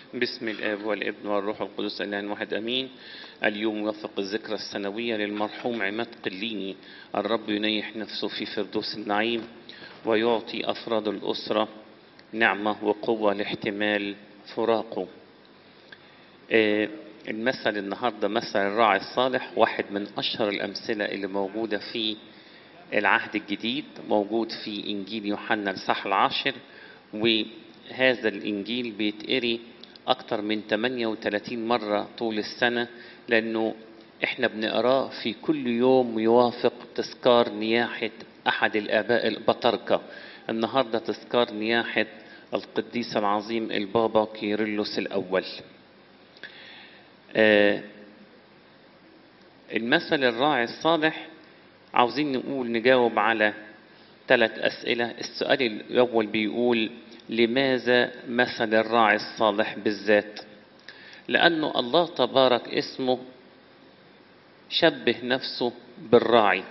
بسم الآب والابن والروح القدس الآن واحد أمين اليوم يوفق الذكرى السنوية للمرحوم عماد قليني الرب ينيح نفسه في فردوس النعيم ويعطي أفراد الأسرة نعمة وقوة لاحتمال فراقه آه، المثل النهاردة مثل الراعي الصالح واحد من أشهر الأمثلة اللي موجودة في العهد الجديد موجود في إنجيل يوحنا الصح العاشر وهذا الإنجيل بيتقري أكتر من 38 مرة طول السنة لأنه إحنا بنقراه في كل يوم يوافق تذكار نياحة أحد الآباء البطركة النهاردة تذكار نياحة القديس العظيم البابا كيرلس الأول آه، المثل الراعي الصالح عاوزين نقول نجاوب على ثلاث أسئلة السؤال الأول بيقول لماذا مثل الراعي الصالح بالذات لأنه الله تبارك اسمه شبه نفسه بالراعي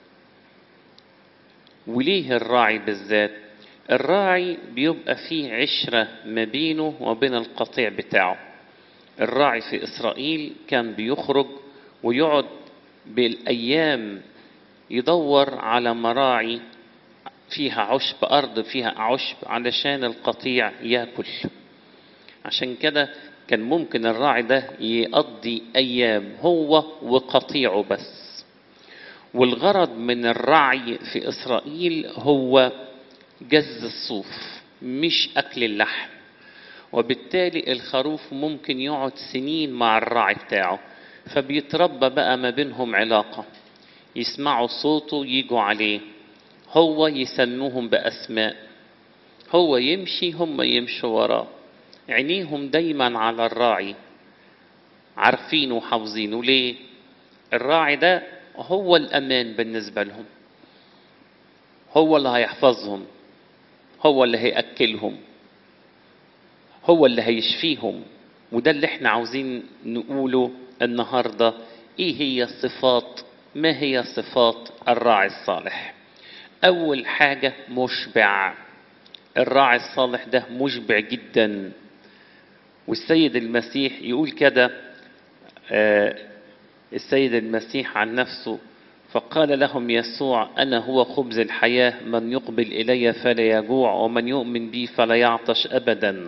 وليه الراعي بالذات الراعي بيبقى فيه عشرة ما بينه وبين القطيع بتاعه الراعي في إسرائيل كان بيخرج ويقعد بالأيام يدور على مراعي فيها عشب أرض فيها عشب علشان القطيع ياكل عشان كده كان ممكن الراعي ده يقضي أيام هو وقطيعه بس والغرض من الرعي في إسرائيل هو جز الصوف مش أكل اللحم وبالتالي الخروف ممكن يقعد سنين مع الراعي بتاعه فبيتربى بقى ما بينهم علاقة يسمعوا صوته يجوا عليه هو يسموهم بأسماء هو يمشي هم يمشوا وراه عينيهم دايما على الراعي عارفينه وحافظينه ليه الراعي ده هو الأمان بالنسبة لهم هو اللي هيحفظهم هو اللي هيأكلهم هو اللي هيشفيهم وده اللي احنا عاوزين نقوله النهاردة ايه هي صفات ما هي صفات الراعي الصالح اول حاجة مشبع الراعي الصالح ده مشبع جدا والسيد المسيح يقول كده آه السيد المسيح عن نفسه فقال لهم يسوع أنا هو خبز الحياة من يقبل إلي فلا يجوع ومن يؤمن بي فلا يعطش أبدا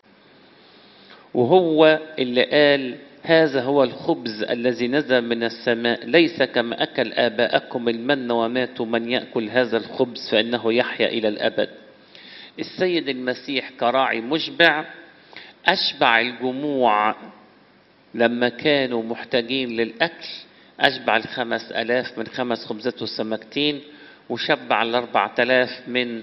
وهو اللي قال هذا هو الخبز الذي نزل من السماء ليس كما أكل آباءكم المن وماتوا من يأكل هذا الخبز فإنه يحيا إلى الأبد السيد المسيح كراعي مشبع أشبع الجموع لما كانوا محتاجين للأكل أشبع الخمس ألاف من خمس خبزات وسمكتين وشبع الأربع تلاف من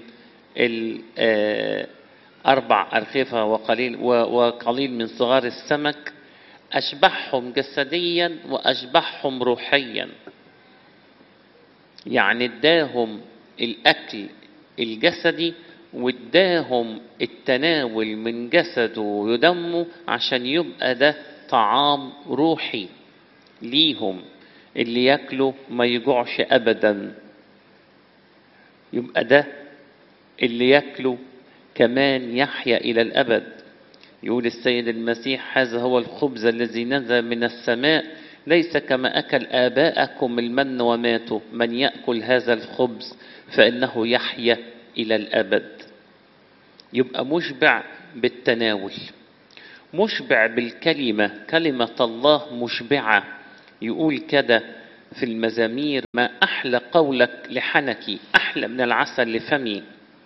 أربع أرغفة وقليل وقليل من صغار السمك أشبعهم جسديا وأشبعهم روحيا يعني اداهم الأكل الجسدي واداهم التناول من جسده ودمه عشان يبقى ده طعام روحي ليهم اللي ياكله ما يجوعش ابدا يبقى ده اللي ياكله كمان يحيا الى الابد يقول السيد المسيح هذا هو الخبز الذي نزل من السماء ليس كما اكل اباءكم المن وماتوا من ياكل هذا الخبز فانه يحيا الى الابد يبقى مشبع بالتناول مشبع بالكلمه كلمه الله مشبعه يقول كده في المزامير ما أحلى قولك لحنكي أحلى من العسل لفمي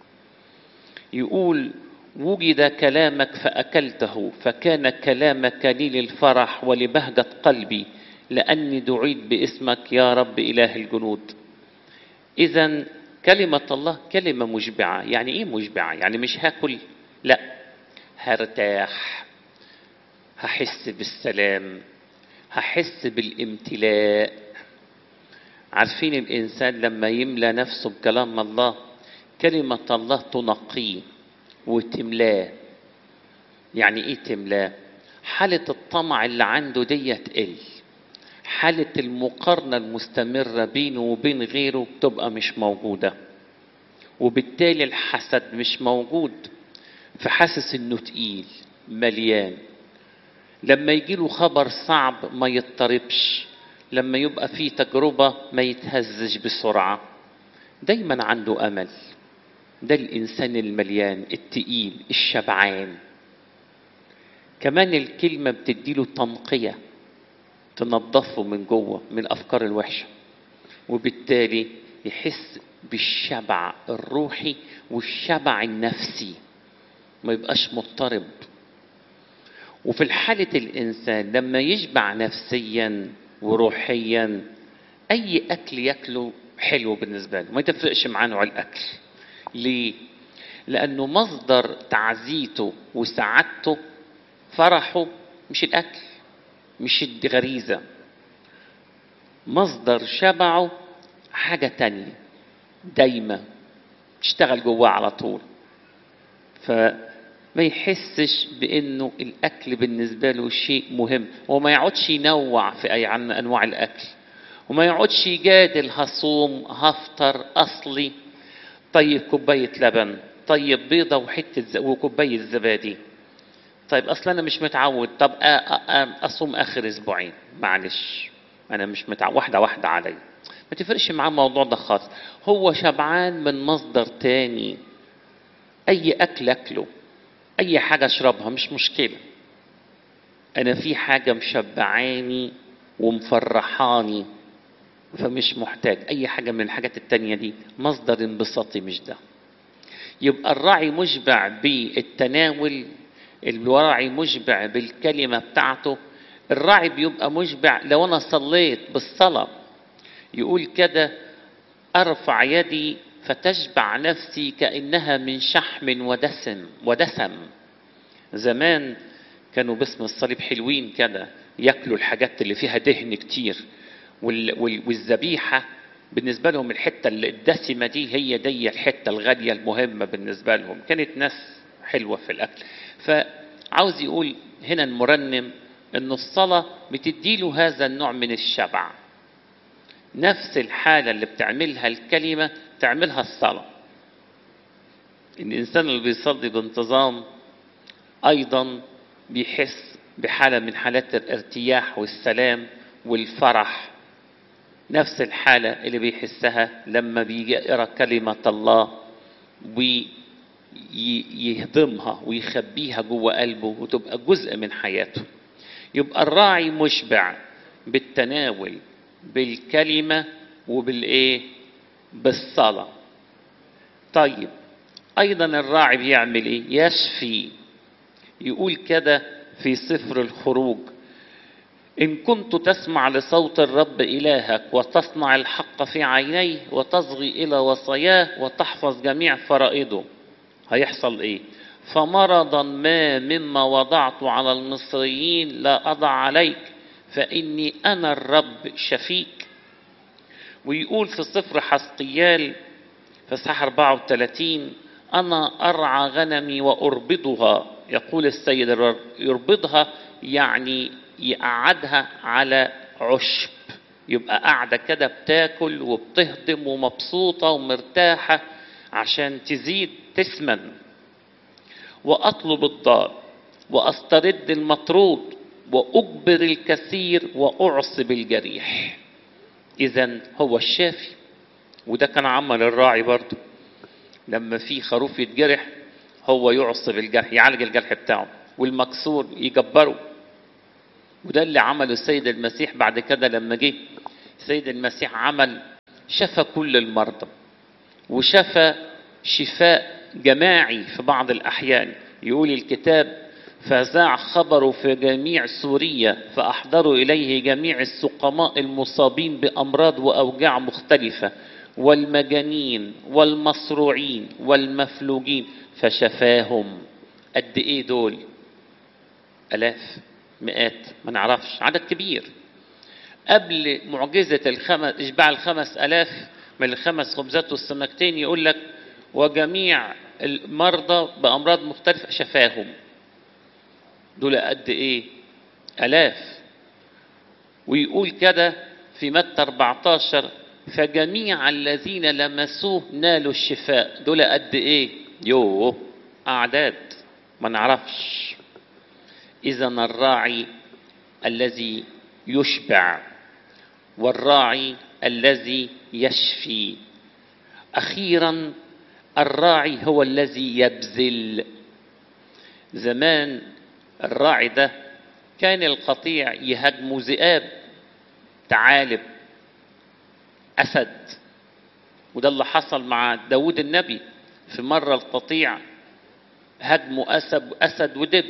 يقول وجد كلامك فأكلته فكان كلامك لي للفرح ولبهجة قلبي لأني دعيت باسمك يا رب إله الجنود إذا كلمة الله كلمة مشبعة يعني إيه مشبعة يعني مش هاكل لا هرتاح هحس بالسلام هحس بالامتلاء عارفين الإنسان لما يملى نفسه بكلام الله كلمة الله تنقيه وتملاه يعني إيه تملاه حالة الطمع اللي عنده دي تقل حالة المقارنة المستمرة بينه وبين غيره تبقى مش موجودة وبالتالي الحسد مش موجود فحاسس انه تقيل مليان لما يجيله خبر صعب ما يضطربش لما يبقى فيه تجربة ما يتهزش بسرعة دايما عنده أمل ده الإنسان المليان التقيل الشبعان كمان الكلمة بتديله تنقية تنظفه من جوه من الأفكار الوحشة وبالتالي يحس بالشبع الروحي والشبع النفسي ما يبقاش مضطرب وفي الحالة الإنسان لما يشبع نفسيا وروحيا أي أكل ياكله حلو بالنسبة له ما تفرقش معاه نوع الأكل ليه؟ لأنه مصدر تعزيته وسعادته فرحه مش الأكل مش الغريزة مصدر شبعه حاجة تانية دايما تشتغل جواه على طول فما يحسش بانه الاكل بالنسبه له شيء مهم وما يقعدش ينوع في اي عن انواع الاكل وما يقعدش يجادل هصوم هفطر اصلي طيب كوبايه لبن طيب بيضه وحته ز... وكوبايه زبادي طيب اصلا انا مش متعود طب أ... أ... اصوم اخر اسبوعين معلش انا مش متعود واحده واحده عليا ما تفرقش معاه الموضوع ده خالص هو شبعان من مصدر تاني اي اكل اكله اي حاجه اشربها مش مشكله انا في حاجه مشبعاني ومفرحاني فمش محتاج اي حاجه من الحاجات التانية دي مصدر انبساطي مش ده يبقى الراعي مشبع بالتناول الراعي مشبع بالكلمه بتاعته الراعي بيبقى مشبع لو انا صليت بالصلاه يقول كده ارفع يدي فتشبع نفسي كانها من شحم ودسم ودسم زمان كانوا باسم الصليب حلوين كده ياكلوا الحاجات اللي فيها دهن كتير والذبيحه بالنسبه لهم الحته الدسمه دي هي دي الحته الغاليه المهمه بالنسبه لهم كانت ناس حلوه في الاكل فعاوز يقول هنا المرنم ان الصلاه بتديله هذا النوع من الشبع نفس الحالة اللي بتعملها الكلمة تعملها الصلاة الإنسان اللي بيصلي بانتظام أيضا بيحس بحالة من حالات الارتياح والسلام والفرح نفس الحالة اللي بيحسها لما بيجي يقرأ كلمة الله ويهضمها ويخبيها جوه قلبه وتبقى جزء من حياته يبقى الراعي مشبع بالتناول بالكلمة وبالإيه؟ بالصلاة. طيب أيضا الراعي بيعمل إيه؟ يشفي. يقول كده في سفر الخروج إن كنت تسمع لصوت الرب إلهك وتصنع الحق في عينيه وتصغي إلى وصاياه وتحفظ جميع فرائضه هيحصل إيه؟ فمرضا ما مما وضعت على المصريين لا أضع عليك فإني أنا الرب شفيك ويقول في سفر حسقيال في صح 34 أنا أرعى غنمي وأربضها يقول السيد الرب يربضها يعني يقعدها على عشب يبقى قاعدة كده بتاكل وبتهضم ومبسوطة ومرتاحة عشان تزيد تسمن وأطلب الضال وأسترد المطرود وأجبر الكثير وأعصب الجريح إذا هو الشافي وده كان عمل الراعي برضه لما في خروف يتجرح هو يعصب الجرح يعالج الجرح بتاعه والمكسور يجبره وده اللي عمله السيد المسيح بعد كده لما جه السيد المسيح عمل شفى كل المرضى وشفى شفاء جماعي في بعض الأحيان يقول الكتاب فذاع خبره في جميع سوريا فأحضروا إليه جميع السقماء المصابين بأمراض وأوجاع مختلفة والمجانين والمصروعين والمفلوجين فشفاهم قد إيه دول ألاف مئات ما نعرفش عدد كبير قبل معجزة الخمس إشباع الخمس ألاف من الخمس خبزات والسمكتين يقول لك وجميع المرضى بأمراض مختلفة شفاهم دول قد ايه الاف ويقول كده في متى 14 فجميع الذين لمسوه نالوا الشفاء دول قد ايه يوه اعداد ما نعرفش اذا الراعي الذي يشبع والراعي الذي يشفي اخيرا الراعي هو الذي يبذل زمان الراعي ده كان القطيع يهاجمه ذئاب ثعالب اسد وده اللي حصل مع داود النبي في مرة القطيع هاجموا أسد, أسد ودب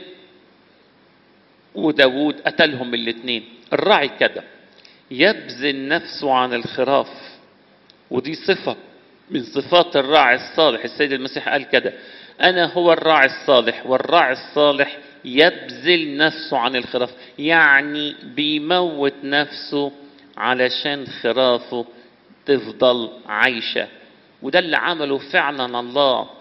وداود قتلهم الاثنين الراعي كده يبذل نفسه عن الخراف ودي صفة من صفات الراعي الصالح السيد المسيح قال كده أنا هو الراعي الصالح والراعي الصالح يبذل نفسه عن الخراف يعني بيموت نفسه علشان خرافه تفضل عايشة وده اللي عمله فعلا الله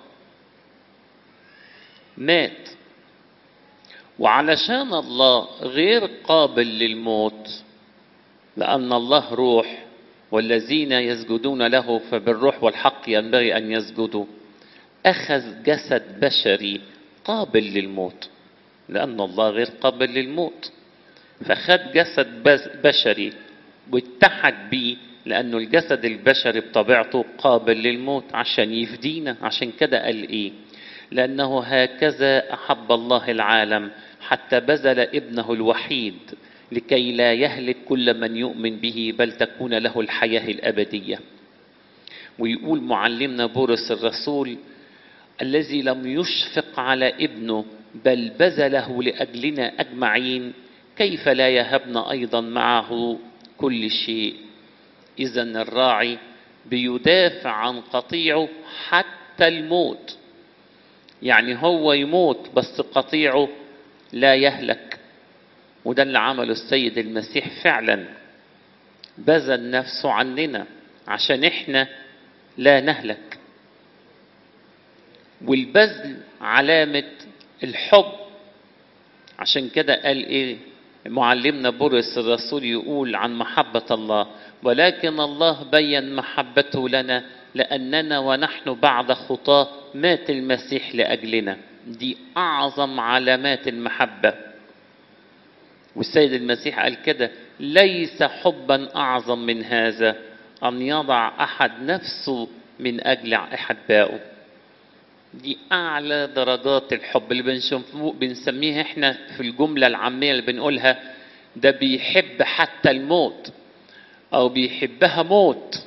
مات وعلشان الله غير قابل للموت لأن الله روح والذين يسجدون له فبالروح والحق ينبغي أن يسجدوا أخذ جسد بشري قابل للموت لأن الله غير قابل للموت فخد جسد بشري واتحد بيه لأنه الجسد البشري بطبيعته قابل للموت عشان يفدينا عشان كده قال إيه لأنه هكذا أحب الله العالم حتى بذل ابنه الوحيد لكي لا يهلك كل من يؤمن به بل تكون له الحياة الأبدية ويقول معلمنا بولس الرسول الذي لم يشفق على ابنه بل بذله لأجلنا أجمعين كيف لا يهبنا أيضا معه كل شيء إذا الراعي بيدافع عن قطيعه حتى الموت يعني هو يموت بس قطيعه لا يهلك وده اللي عمله السيد المسيح فعلا بذل نفسه عننا عشان احنا لا نهلك والبذل علامة الحب عشان كده قال ايه معلمنا بولس الرسول يقول عن محبة الله ولكن الله بين محبته لنا لأننا ونحن بعد خطاة مات المسيح لأجلنا دي أعظم علامات المحبة والسيد المسيح قال كده ليس حبا أعظم من هذا أن يضع أحد نفسه من أجل أحبائه دي أعلى درجات الحب اللي بنشوفه بنسميها إحنا في الجملة العامية اللي بنقولها ده بيحب حتى الموت أو بيحبها موت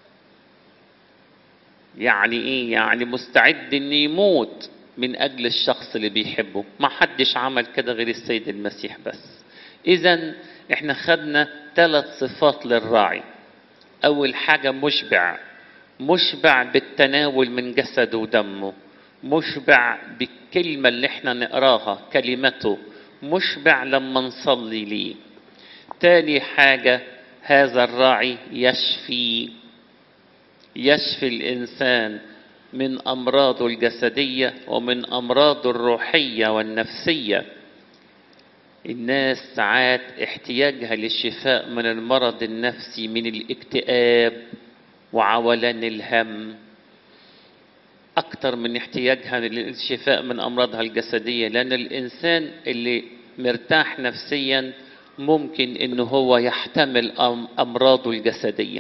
يعني إيه؟ يعني مستعد إن يموت من أجل الشخص اللي بيحبه ما حدش عمل كده غير السيد المسيح بس إذا إحنا خدنا ثلاث صفات للراعي أول حاجة مشبع مشبع بالتناول من جسده ودمه مشبع بالكلمة اللي احنا نقراها كلمته مشبع لما نصلي ليه تاني حاجة هذا الراعي يشفي يشفي الإنسان من أمراضه الجسدية ومن أمراضه الروحية والنفسية الناس ساعات احتياجها للشفاء من المرض النفسي من الاكتئاب وعولان الهم أكتر من احتياجها للشفاء من أمراضها الجسدية لأن الإنسان اللي مرتاح نفسيا ممكن إن هو يحتمل أمراضه الجسدية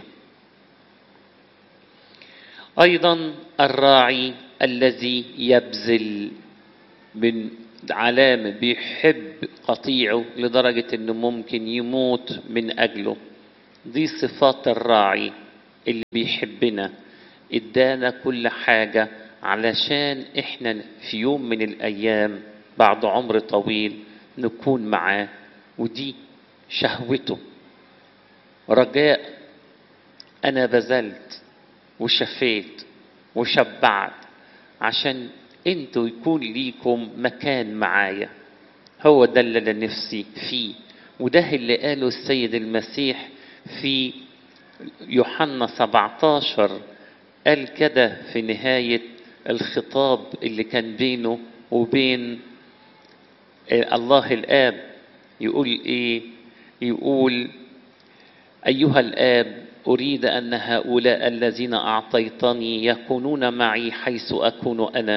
أيضا الراعي الذي يبذل من علامة بيحب قطيعه لدرجة إنه ممكن يموت من أجله دي صفات الراعي اللي بيحبنا ادانا كل حاجة علشان احنا في يوم من الأيام بعد عمر طويل نكون معاه ودي شهوته رجاء أنا بذلت وشفيت وشبعت عشان انتوا يكون ليكم مكان معايا هو ده اللي أنا نفسي فيه وده اللي قاله السيد المسيح في يوحنا 17 قال كده في نهاية الخطاب اللي كان بينه وبين الله الآب يقول إيه؟ يقول أيها الآب أريد أن هؤلاء الذين أعطيتني يكونون معي حيث أكون أنا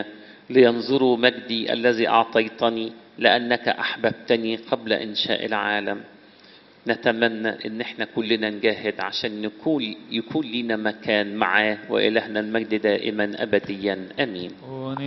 لينظروا مجدي الذي أعطيتني لأنك أحببتني قبل إنشاء العالم نتمنى ان احنا كلنا نجاهد عشان نكون يكون لنا مكان معاه والهنا المجد دائما ابديا امين